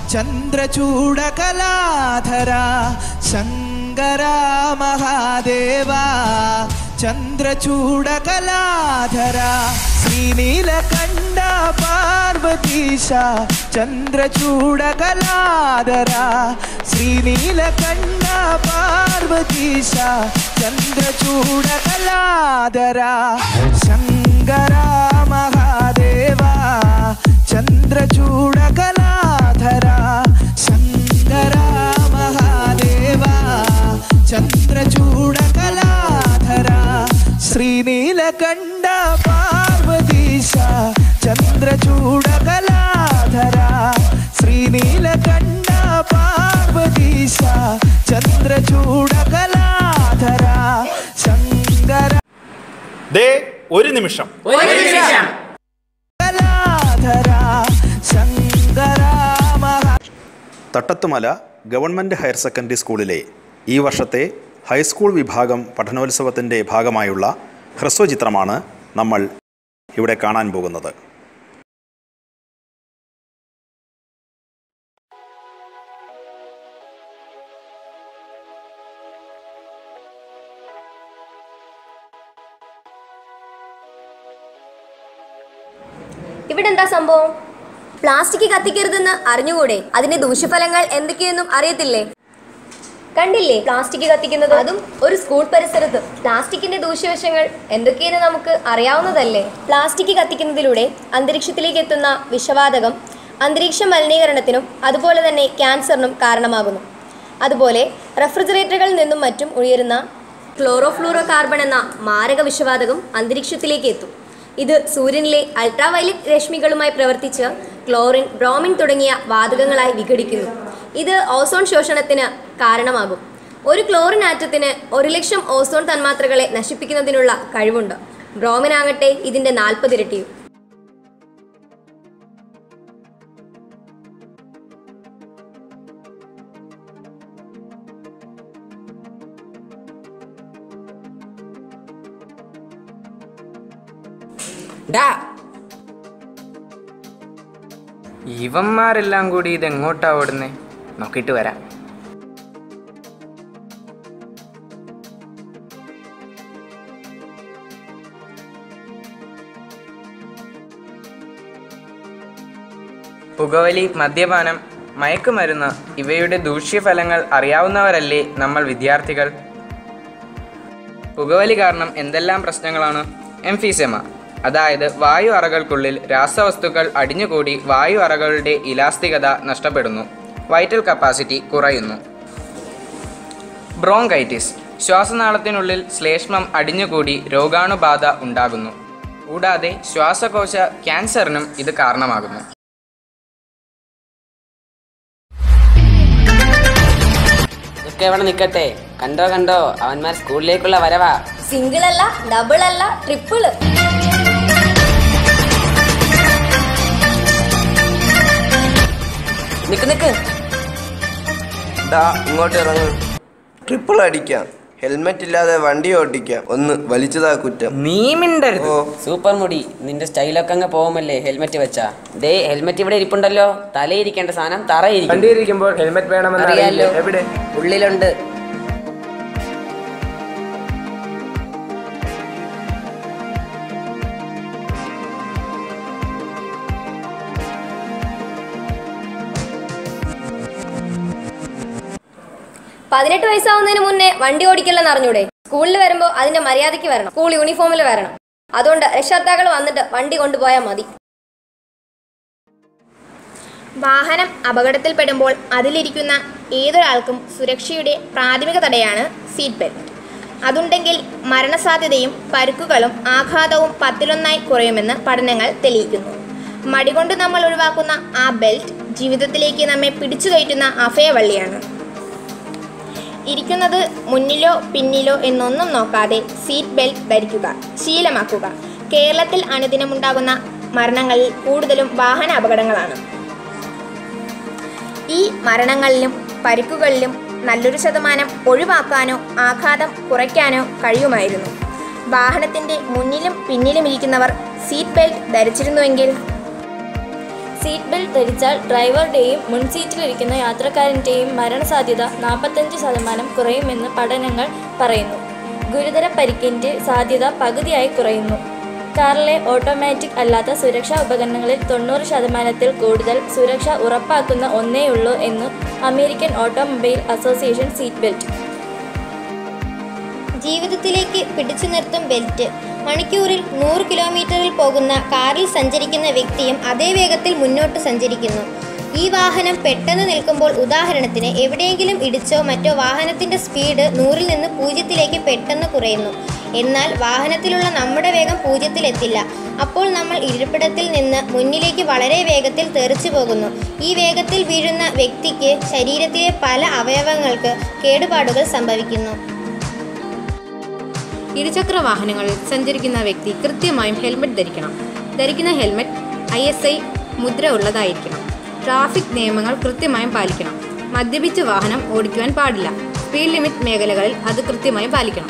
ചന്ദ്രചൂടകലാധര ശങ്കര മഹാദേവ ചന്ദ്രചൂടകലാധര ശ്രീനീലകണ്ഠ പാർവതീശ ചന്ദ്രചൂടകലാധര ശ്രീനീലകണ്ഠ പാർവതീശ ചന്ദ്രചൂടകലാധര ശങ്കര മഹാദേവ ചന്ദ്രചൂടകലാധര ശങ്കര മഹാദേവ ചന്ദ്രചൂടകലാധര ശ്രീനീലകണ്ഠ പാർവതീശ ചന്ദ്രചൂടകലാധര ശ്രീനീലകണ്ഠ പാർവതീശ ചന്ദ്രചൂടകലാധര ശങ്കര ദേ ഒരു നിമിഷം കലാധര ശങ്കര മഹാ തട്ടത്തുമല ഗവൺമെൻറ് ഹയർ സെക്കൻഡറി സ്കൂളിലെ ഈ വർഷത്തെ ഹൈസ്കൂൾ വിഭാഗം പഠനോത്സവത്തിൻ്റെ ഭാഗമായുള്ള ഹ്രസ്വചിത്രമാണ് നമ്മൾ ഇവിടെ കാണാൻ പോകുന്നത് ഇവിടെ എന്താ സംഭവം പ്ലാസ്റ്റിക് കത്തിക്കരുതെന്ന് അറിഞ്ഞുകൂടെ അതിന്റെ ദൂഷ്യഫലങ്ങൾ എന്തൊക്കെയെന്നും അറിയത്തില്ലേ കണ്ടില്ലേ പ്ലാസ്റ്റിക് കത്തിക്കുന്നത് അതും ഒരു സ്കൂൾ പരിസരത്ത് പ്ലാസ്റ്റിക്കിന്റെ ദൂഷ്യവശങ്ങൾ എന്തൊക്കെയെന്ന് നമുക്ക് അറിയാവുന്നതല്ലേ പ്ലാസ്റ്റിക് കത്തിക്കുന്നതിലൂടെ അന്തരീക്ഷത്തിലേക്ക് എത്തുന്ന വിഷവാതകം അന്തരീക്ഷ മലിനീകരണത്തിനും അതുപോലെ തന്നെ ക്യാൻസറിനും കാരണമാകുന്നു അതുപോലെ റെഫ്രിജറേറ്ററുകളിൽ നിന്നും മറ്റും ഉയരുന്ന ക്ലോറോഫ്ലൂറോ കാർബൺ എന്ന മാരക വിഷവാതകം അന്തരീക്ഷത്തിലേക്ക് എത്തും ഇത് സൂര്യനിലെ അൾട്രാവയലറ്റ് രശ്മികളുമായി പ്രവർത്തിച്ച് ക്ലോറിൻ ബ്രോമിൻ തുടങ്ങിയ വാതകങ്ങളായി വിഘടിക്കുന്നു ഇത് ഓസോൺ ശോഷണത്തിന് കാരണമാകും ഒരു ക്ലോറിൻ ആറ്റത്തിന് ഒരു ലക്ഷം ഓസോൺ തന്മാത്രകളെ നശിപ്പിക്കുന്നതിനുള്ള കഴിവുണ്ട് ബ്രോമിൻ ആകട്ടെ ഇതിന്റെ നാൽപ്പത് ഇരട്ടിയും ഡാ ഇവന്മാരെല്ലാം കൂടി ഇതെങ്ങോട്ടാ ഓടുന്നേ നോക്കിയിട്ട് വരാം പുകവലി മദ്യപാനം മയക്കുമരുന്ന് ഇവയുടെ ദൂഷ്യഫലങ്ങൾ അറിയാവുന്നവരല്ലേ നമ്മൾ വിദ്യാർത്ഥികൾ പുകവലി കാരണം എന്തെല്ലാം പ്രശ്നങ്ങളാണ് എംഫീസെമ അതായത് വായു അറകൾക്കുള്ളിൽ രാസവസ്തുക്കൾ അടിഞ്ഞുകൂടി വായു അറകളുടെ ഇലാസ്തികത നഷ്ടപ്പെടുന്നു വൈറ്റൽ കപ്പാസിറ്റി കുറയുന്നു ബ്രോങ്കൈറ്റിസ് ശ്വാസനാളത്തിനുള്ളിൽ ശ്ലേഷ്മം അടിഞ്ഞുകൂടി രോഗാണുബാധ ഉണ്ടാകുന്നു കൂടാതെ ശ്വാസകോശ ക്യാൻസറിനും ഇത് കാരണമാകുന്നു ഇതൊക്കെ ഇവിടെ നിൽക്കട്ടെ കണ്ടോ കണ്ടോ അവന്മാർ സ്കൂളിലേക്കുള്ള വരവാ സിംഗിൾ അല്ല ഡബിൾ അല്ല ട്രിപ്പിള് നിക്ക് നിക്ക് ഡാ ഇങ്ങോട്ട് ഇറങ്ങും ട്രിപ്പിൾ അടിക്കാം ഹെൽമെറ്റ് ഇല്ലാതെ വണ്ടി ഓടിക്കാം ഒന്ന് വലിച്ചതാ കുറ്റം നീ മിണ്ടരുത് ഓ സൂപ്പർ മുടി നിന്റെ സ്റ്റൈലൊക്കെ അങ്ങ് പോകുമല്ലേ ഹെൽമെറ്റ് വെച്ചാ ദേ ഹെൽമെറ്റ് ഇവിടെ ഇരിപ്പുണ്ടല്ലോ തലയിരിക്കേണ്ട സാധനം തറയിരിക്കും വണ്ടിയിരിക്കുമ്പോൾ ഹെൽമെറ്റ് വേണമെന്ന് അറിയാലോ എവിടെ ഉള്ളിലുണ്ട് പതിനെട്ട് വയസ്സാവുന്നതിന് മുന്നേ വണ്ടി ഓടിക്കില്ലെന്ന് അറിഞ്ഞൂടെ സ്കൂളിൽ വരുമ്പോൾ അതിന്റെ മര്യാദയ്ക്ക് വരണം സ്കൂൾ യൂണിഫോമിൽ വരണം അതുകൊണ്ട് രക്ഷകർത്താക്കൾ വന്നിട്ട് വണ്ടി കൊണ്ടുപോയാൽ മതി വാഹനം അപകടത്തിൽപ്പെടുമ്പോൾ അതിലിരിക്കുന്ന ഏതൊരാൾക്കും സുരക്ഷയുടെ പ്രാഥമിക തടയാണ് സീറ്റ് ബെൽറ്റ് അതുണ്ടെങ്കിൽ മരണസാധ്യതയും പരുക്കുകളും ആഘാതവും പത്തിലൊന്നായി കുറയുമെന്ന് പഠനങ്ങൾ തെളിയിക്കുന്നു മടികൊണ്ട് നമ്മൾ ഒഴിവാക്കുന്ന ആ ബെൽറ്റ് ജീവിതത്തിലേക്ക് നമ്മെ പിടിച്ചു കയറ്റുന്ന അഭയവള്ളിയാണ് ഇരിക്കുന്നത് മുന്നിലോ പിന്നിലോ എന്നൊന്നും നോക്കാതെ സീറ്റ് ബെൽറ്റ് ധരിക്കുക ശീലമാക്കുക കേരളത്തിൽ അനുദിനമുണ്ടാകുന്ന മരണങ്ങളിൽ കൂടുതലും വാഹന അപകടങ്ങളാണ് ഈ മരണങ്ങളിലും പരിക്കുകളിലും നല്ലൊരു ശതമാനം ഒഴിവാക്കാനോ ആഘാതം കുറയ്ക്കാനോ കഴിയുമായിരുന്നു വാഹനത്തിൻ്റെ മുന്നിലും പിന്നിലും ഇരിക്കുന്നവർ സീറ്റ് ബെൽറ്റ് ധരിച്ചിരുന്നുവെങ്കിൽ സീറ്റ് ബെൽറ്റ് ധരിച്ചാൽ ഡ്രൈവറുടെയും മുൻസീറ്റിലിരിക്കുന്ന യാത്രക്കാരൻ്റെയും മരണസാധ്യത നാൽപ്പത്തഞ്ച് ശതമാനം കുറയുമെന്ന് പഠനങ്ങൾ പറയുന്നു ഗുരുതര പരിക്കിൻ്റെ സാധ്യത പകുതിയായി കുറയുന്നു കാറിലെ ഓട്ടോമാറ്റിക് അല്ലാത്ത സുരക്ഷാ ഉപകരണങ്ങളിൽ തൊണ്ണൂറ് ശതമാനത്തിൽ കൂടുതൽ സുരക്ഷ ഉറപ്പാക്കുന്ന ഒന്നേയുള്ളൂ എന്ന് American automobile association seat belt ജീവിതത്തിലേക്ക് പിടിച്ചു നിർത്തും ബെൽറ്റ് മണിക്കൂറിൽ നൂറ് കിലോമീറ്ററിൽ പോകുന്ന കാറിൽ സഞ്ചരിക്കുന്ന വ്യക്തിയും അതേ വേഗത്തിൽ മുന്നോട്ട് സഞ്ചരിക്കുന്നു ഈ വാഹനം പെട്ടെന്ന് നിൽക്കുമ്പോൾ ഉദാഹരണത്തിന് എവിടെയെങ്കിലും ഇടിച്ചോ മറ്റോ വാഹനത്തിന്റെ സ്പീഡ് നൂറിൽ നിന്ന് പൂജ്യത്തിലേക്ക് പെട്ടെന്ന് കുറയുന്നു എന്നാൽ വാഹനത്തിലുള്ള നമ്മുടെ വേഗം പൂജ്യത്തിലെത്തില്ല അപ്പോൾ നമ്മൾ ഇരിപ്പിടത്തിൽ നിന്ന് മുന്നിലേക്ക് വളരെ വേഗത്തിൽ തെറിച്ചു പോകുന്നു ഈ വേഗത്തിൽ വീഴുന്ന വ്യക്തിക്ക് ശരീരത്തിലെ പല അവയവങ്ങൾക്ക് കേടുപാടുകൾ സംഭവിക്കുന്നു ഇരുചക്ര വാഹനങ്ങളിൽ സഞ്ചരിക്കുന്ന വ്യക്തി കൃത്യമായും ഹെൽമെറ്റ് ധരിക്കണം ധരിക്കുന്ന ഹെൽമെറ്റ് ഐ എസ് ഐ മുദ്ര ഉള്ളതായിരിക്കണം ട്രാഫിക് നിയമങ്ങൾ കൃത്യമായും പാലിക്കണം മദ്യപിച്ച് വാഹനം ഓടിക്കുവാൻ പാടില്ല സ്പീഡ് ലിമിറ്റ് മേഖലകളിൽ അത് കൃത്യമായും പാലിക്കണം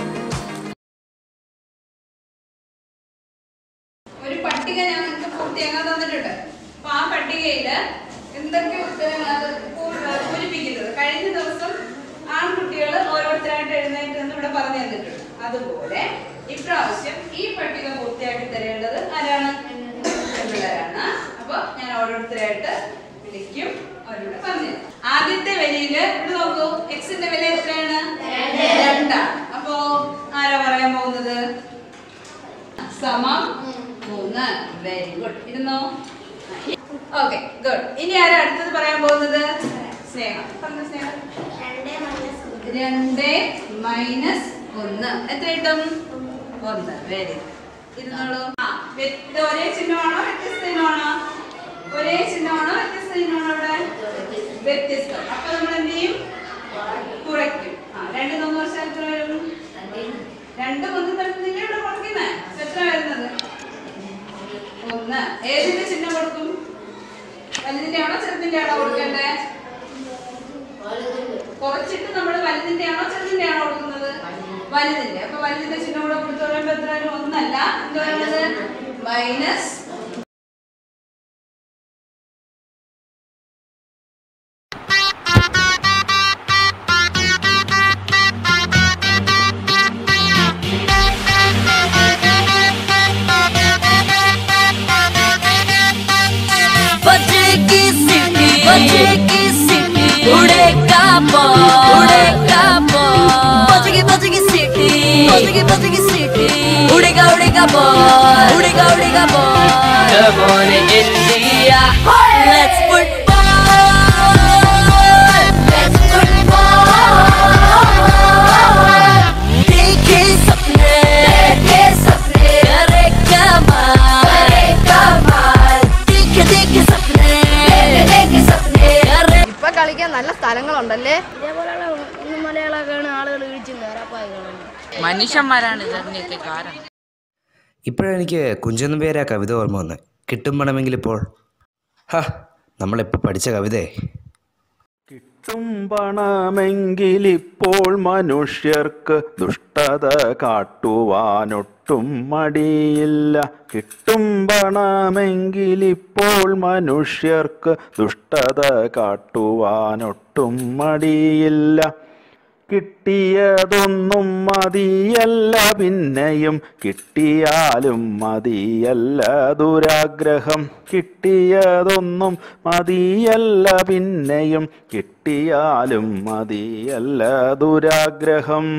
ഒരു പട്ടിക ഞാൻ നിങ്ങൾക്ക് പൂർത്തിയാക്കാൻ തന്നിട്ടുണ്ട് അപ്പൊ ആ പട്ടികയിൽ എന്തൊക്കെ ഉത്തരങ്ങളാണ് പൂ- പൂരിപ്പിക്കുന്നത് കഴിഞ്ഞ ദിവസം ആൺകുട്ടികൾ ഓരോരുത്തരായിട്ട് എഴുന്നേറ്റ് എന്ന് ഇവിടെ പറഞ്ഞു തന്നിട്ടുണ്ട് അതുപോലെ ഇപ്രാവശ്യം ഈ പട്ടിക പൂർത്തിയാക്കി തരേണ്ടത് ആരാണ് പെൺപിള്ളേരാണ് അപ്പൊ ഞാൻ ഓരോരുത്തരായിട്ട് വിളിക്കും അവരോട് പറഞ്ഞു തരും. ആദ്യത്തെ വരിയില് ഇവിടെ നോക്കൂ എക്സിന്റെ വില എത്രയാണ് രണ്ടാണ് അപ്പോ ആരാ പറയാൻ പോകുന്നത് സമം മൂന്ന് വെരി ഗുഡ് ഇരുന്നോ ഓക്കെ ഗുഡ് ഇനി ആരാ അടുത്തത് പറയാൻ പോകുന്നത് സ്നേഹം പറഞ്ഞോ സ്നേഹം രണ്ട് മൈനസ് ഒന്ന് എത്ര കിട്ടും ഒന്ന് വെരി ഇരുന്നോളൂ ആ വ്യ- ഇത് ഒരേ ചിഹ്നമാണോ വ്യത്യസ്ത ചിഹ്നമാണോ ഒരേ ചിഹ്നമാണോ വ്യത്യസ്ത ചിഹ്നമാണോ ഇവിടെ വ്യത്യസ്തം അപ്പൊ നമ്മൾ എന്ത് ചെയ്യും കുറയ്ക്കും ആ രണ്ട് മൂന്ന് വർഷം എത്ര വരും രണ്ട് മൂന്ന് തരത്തിലെ ഇവിടെ കൊടുക്കുന്നേ എത്ര വരുന്നത് ഒന്ന് ഏതിന്റെ ചിഹ്നം കൊടുക്കും വലുതിന്റെ ആണോ ചെറുതിന്റെ ആണോ കൊടുക്കണ്ടേ കുറച്ചിട്ട് നമ്മൾ വലുതിന്റെ ആണോ ചെറുതിന്റെ ആണോ കൊടുക്കുന്നത് വലുതിന്റെ അപ്പൊ വലുതിന്റെ ചിഹ്നം കൂടെ കൊടുത്തു പറയുമ്പോ എത്ര വരും ഒന്നല്ല എന്ത് പറയുന്നത് മൈനസ് बजे की सीटी बजे की सीटी उड़ेगा बॉल उड़ेगा बॉल बजेगी बजेगी सीटी बजेगी बजेगी सीटी उड़ेगा उड़ेगा बॉल उड़ेगा उड़ेगा ball Come on India Let's football Let's football देखे सपने देखे सपने करे कमाल करे कमाल देखे देखे सपने देखे देखे सपने करे ഇപ്പൊ കളിക്കാൻ നല്ല സ്ഥലങ്ങളുണ്ടല്ലേ ഇതേപോലെയുള്ള മലയാളമൊക്കെയാണ് ആളുകൾ ഇടിച്ച് നേരാപ്പായി കാണുന്നത് മനുഷ്യന്മാരാണ് ഇതിന്റെയൊക്കെ കാരണം ഇപ്പോഴെനിക്ക് കുഞ്ചൊന്നും പേരാ കവിത ഓർമ്മ വന്ന് കിട്ടും പണമെങ്കിൽ ഇപ്പോൾ ഹാ നമ്മളിപ്പോൾ പഠിച്ച കവിതേ കിട്ടും പണമെങ്കിലിപ്പോൾ മനുഷ്യർക്ക് ദുഷ്ടത കാട്ടുവാനൊട്ടും മടിയില്ല കിട്ടും പണമെങ്കിലിപ്പോൾ മനുഷ്യർക്ക് ദുഷ്ടത കാട്ടുവാനൊട്ടും മടിയില്ല കിട്ടിയതൊന്നും മതിയല്ല പിന്നെയും കിട്ടിയാലും മതിയല്ല ദുരാഗ്രഹം കിട്ടിയതൊന്നും മതിയല്ല പിന്നെയും കിട്ടിയാലും മതിയല്ല ദുരാഗ്രഹം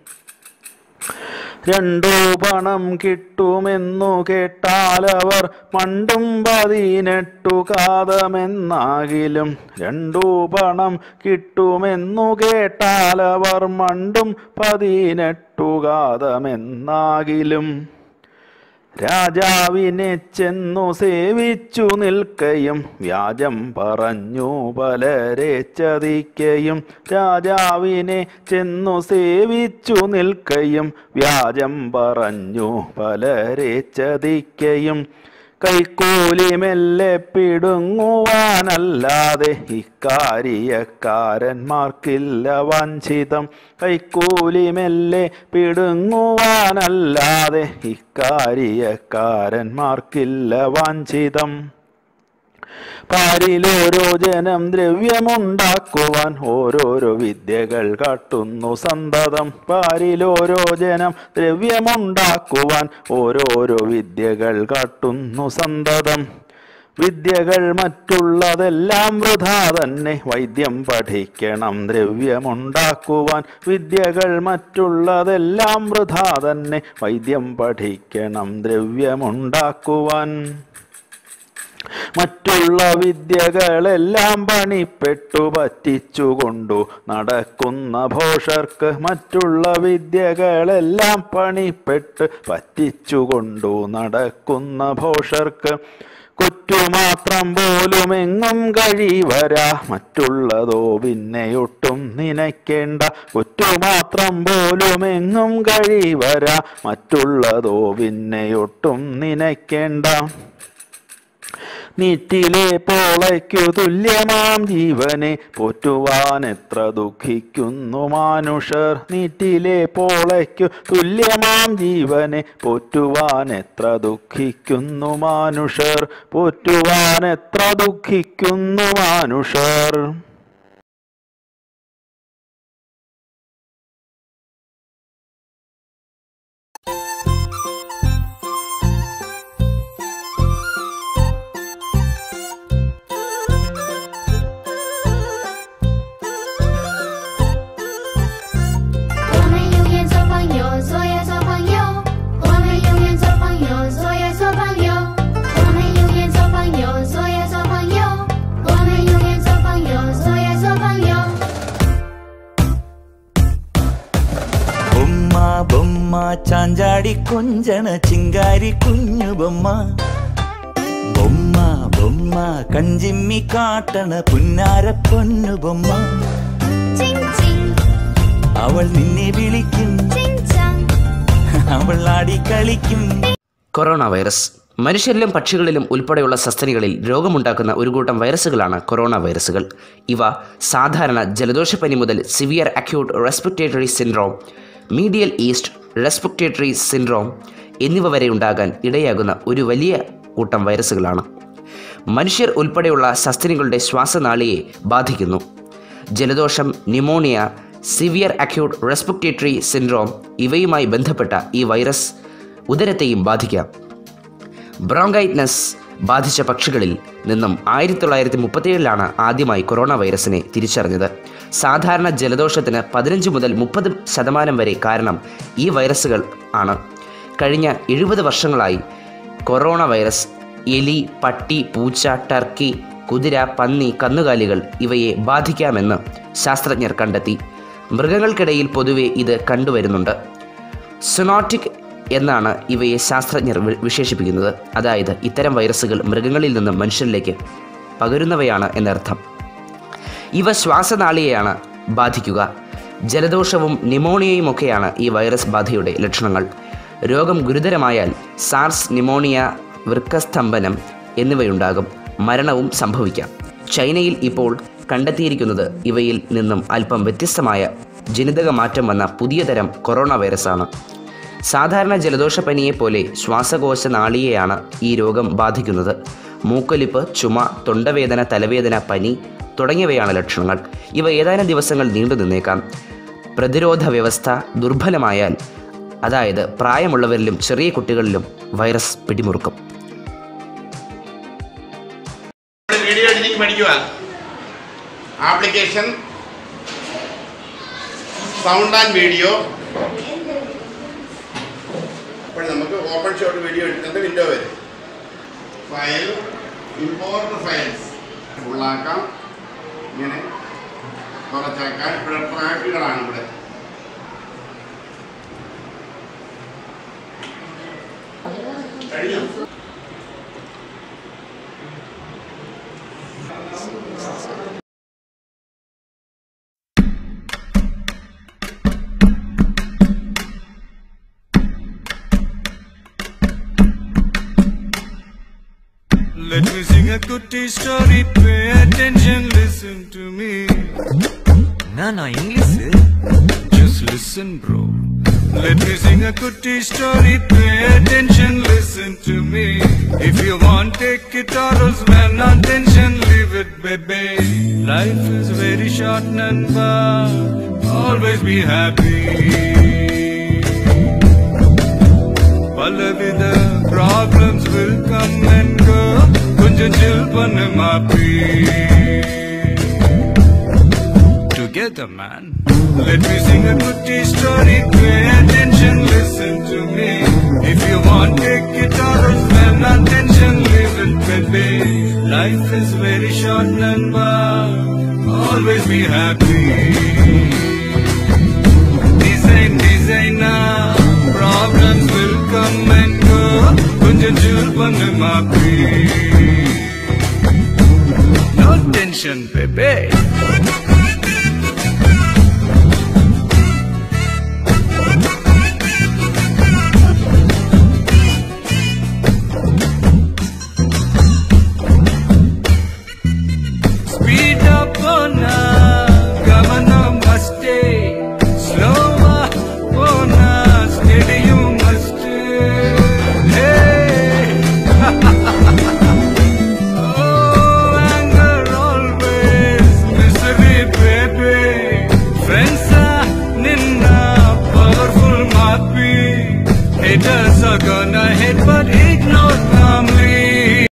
രണ്ടു പണം കിട്ടുമെന്നു കേട്ടാലവർ മണ്ടും പതിനെട്ടു കാതമെന്നാകിലും രണ്ടു പണം കിട്ടുമെന്നു കേട്ടാലവർ മണ്ടും പതിനെട്ടു കാതമെന്നാകിലും രാജാവിനെ ചെന്നു സേവിച്ചു നിൽക്കയും വ്യാജം പറഞ്ഞു പലരെ ചതിക്കയും രാജാവിനെ ചെന്നു സേവിച്ചു നിൽക്കയും വ്യാജം പറഞ്ഞു പലരെ ചതിക്കയും കൈക്കൂലി മെല്ലെ പിടുങ്ങുവാനല്ലാതെ ഇക്കാര്യക്കാരന്മാർക്കില്ല വഞ്ചിതം കൈക്കൂലി മെല്ലെ പിടുങ്ങുവാനല്ലാതെ ഇക്കാര്യക്കാരന്മാർക്കില്ല വഞ്ചിതം പാരിലോരോ ജനം ദ്രവ്യമുണ്ടാക്കുവാൻ ഓരോരോ വിദ്യകൾ കാട്ടുന്നു സന്തതം പാരിലോരോ ജനം ദ്രവ്യമുണ്ടാക്കുവാൻ ഓരോരോ വിദ്യകൾ കാട്ടുന്നു സന്തതം വിദ്യകൾ മറ്റുള്ളതെല്ലാം വൃഥാ തന്നെ വൈദ്യം പഠിക്കണം ദ്രവ്യമുണ്ടാക്കുവാൻ വിദ്യകൾ മറ്റുള്ളതെല്ലാം വൃഥാ തന്നെ വൈദ്യം പഠിക്കണം ദ്രവ്യമുണ്ടാക്കുവാൻ മറ്റുള്ള വിദ്യകളെല്ലാം പണിപ്പെട്ടു പറ്റിച്ചുകൊണ്ടു നടക്കുന്ന ഭോഷർക്ക് മറ്റുള്ള വിദ്യകളെല്ലാം പണിപ്പെട്ട് പറ്റിച്ചുകൊണ്ടു നടക്കുന്ന ഭോഷർക്ക് കുറ്റുമാത്രം പോലും എങ്ങും കഴിവരാ മറ്റുള്ളതോ പിന്നെയൊട്ടും നനയ്ക്കേണ്ട കുറ്റുമാത്രം പോലും എങ്ങും കഴിവരാ മറ്റുള്ളതോ പിന്നെയൊട്ടും നനയ്ക്കേണ്ട നീറ്റിലെ പോളയ്ക്കു തുല്യമാം ജീവനെ പോറ്റുവാൻ എത്ര ദുഃഖിക്കുന്നു മാനുഷർ നീറ്റിലെ പോളയ്ക്കു തുല്യമാം ജീവനെ പോറ്റുവാൻ എത്ര ദുഃഖിക്കുന്നു മാനുഷർ പോറ്റുവാൻ എത്ര ദുഃഖിക്കുന്നു മാനുഷർ ബൊമ്മ ബൊമ്മ ചാഞ്ചാടി കൊഞ്ചണ ചിങ്കാരി കുഞ്ഞു ബൊമ്മ ബൊമ്മ ബൊമ്മ കഞ്ചിമ്മി കാട്ടണ പുന്നാര പൊന്നു ബൊമ്മ അവൾ നിന്നെ വിളിക്കും അവൾ ആടി കളിക്കും കൊറോണ വൈറസ് മനുഷ്യരിലും പക്ഷികളിലും ഉൾപ്പെടെയുള്ള സസ്തനികളിൽ രോഗമുണ്ടാക്കുന്ന ഒരു കൂട്ടം വൈറസുകളാണ് കൊറോണ വൈറസുകൾ ഇവ സാധാരണ ജലദോഷപ്പനി മുതൽ severe acute respiratory syndrome middle East respiratory syndrome എന്നിവ വരെ ഉണ്ടാകാൻ ഇടയാകുന്ന ഒരു വലിയ കൂട്ടം വൈറസുകളാണ് മനുഷ്യർ ഉൾപ്പെടെയുള്ള സസ്തനികളുടെ ശ്വാസനാളിയെ ബാധിക്കുന്നു ജലദോഷം pneumonia severe acute respiratory syndrome ഇവയുമായി ബന്ധപ്പെട്ട ഈ വൈറസ് ഉദരത്തെയും ബാധിക്കാം ബ്രോങ്കൈറ്റ്നസ് ബാധിച്ച പക്ഷികളിൽ നിന്നും ആയിരത്തി തൊള്ളായിരത്തി മുപ്പത്തിയേഴിലാണ് ആദ്യമായി കൊറോണ വൈറസിനെ തിരിച്ചറിഞ്ഞത് സാധാരണ ജലദോഷത്തിന് പതിനഞ്ച് മുതൽ മുപ്പത് ശതമാനം വരെ കാരണം ഈ വൈറസുകൾ ആണ് കഴിഞ്ഞ എഴുപത് വർഷങ്ങളായി കൊറോണ വൈറസ് എലി പട്ടി പൂച്ച ടർക്കി കുതിര പന്നി കന്നുകാലികൾ ഇവയെ ബാധിക്കാമെന്ന് ശാസ്ത്രജ്ഞർ കണ്ടെത്തി മൃഗങ്ങൾക്കിടയിൽ പൊതുവെ ഇത് കണ്ടുവരുന്നുണ്ട് സൊനോട്ടിക് എന്നാണ് ഇവയെ ശാസ്ത്രജ്ഞർ വി- വിശേഷിപ്പിക്കുന്നത് അതായത് ഇത്തരം വൈറസുകൾ മൃഗങ്ങളിൽ നിന്നും മനുഷ്യരിലേക്ക് പകരുന്നവയാണ് എന്നർത്ഥം ഇവ ശ്വാസനാളിയെയാണ് ബാധിക്കുക ജലദോഷവും ന്യൂമോണിയയുമൊക്കെയാണ് ഈ വൈറസ് ബാധയുടെ ലക്ഷണങ്ങൾ രോഗം ഗുരുതരമായാൽ സാർസ് ന്യൂമോണിയ വൃക്കസ്തംഭനം എന്നിവയുണ്ടാകും മരണവും സംഭവിക്കാം ചൈനയിൽ ഇപ്പോൾ കണ്ടെത്തിയിരിക്കുന്നത് ഇവയിൽ നിന്നും അല്പം വ്യത്യസ്തമായ ജനിതക മാറ്റം വന്ന പുതിയ തരം കൊറോണ വൈറസാണ് സാധാരണ ജലദോഷപ്പനിയെ പോലെ ശ്വാസകോശ നാളിയെയാണ് ഈ രോഗം ബാധിക്കുന്നത് മൂക്കൊലിപ്പ് ചുമ തൊണ്ടവേദന തലവേദന പനി തുടങ്ങിയവയാണ് ലക്ഷണങ്ങൾ ഇവ ഏതാനും ദിവസങ്ങൾ നീണ്ടു നിന്നേക്കാം പ്രതിരോധ വ്യവസ്ഥ ദുർബലമായാൽ അതായത് പ്രായമുള്ളവരിലും ചെറിയ കുട്ടികളിലും വൈറസ് പിടിമുറുക്കും വീഡിയോ എഡിറ്റിംഗ് പഠിക്കുക ആപ്ലിക്കേഷൻ സൗണ്ട് ആൻഡ് വീഡിയോ അപ്പോൾ നമുക്ക് ഓപ്പൺ ഷോട്ട് വീഡിയോ എടുക്കേണ്ട വിൻഡോ വരും ഫയൽ ഇമ്പോർട്ട് ഫയൽസ് ഫുള്ളാക്കാം ഇങ്ങനെ കുറച്ചാക്കാൻ ഇവിടെ ട്രാക്കുകളാണ് ഇവിടെ കഴിഞ്ഞോ Let me sing a goody story, pay attention, listen to me. Nana, English? Just listen, bro. Let me sing a goody story, pay attention, listen to me. If you want, take it or else, man, attention. short, Nanba. Always be happy. பலவித problems will come and go கொஞ்சம் chill பண்ணு மாப்பி Together man Let me sing a goodie story Pay attention, listen to me If you want take it out or spend attention Leave it baby Life is very short Nanba Always be happy Design, designer Problems will come and go கொஞ்சம் chill பண்ணு மாப்பி No tension baby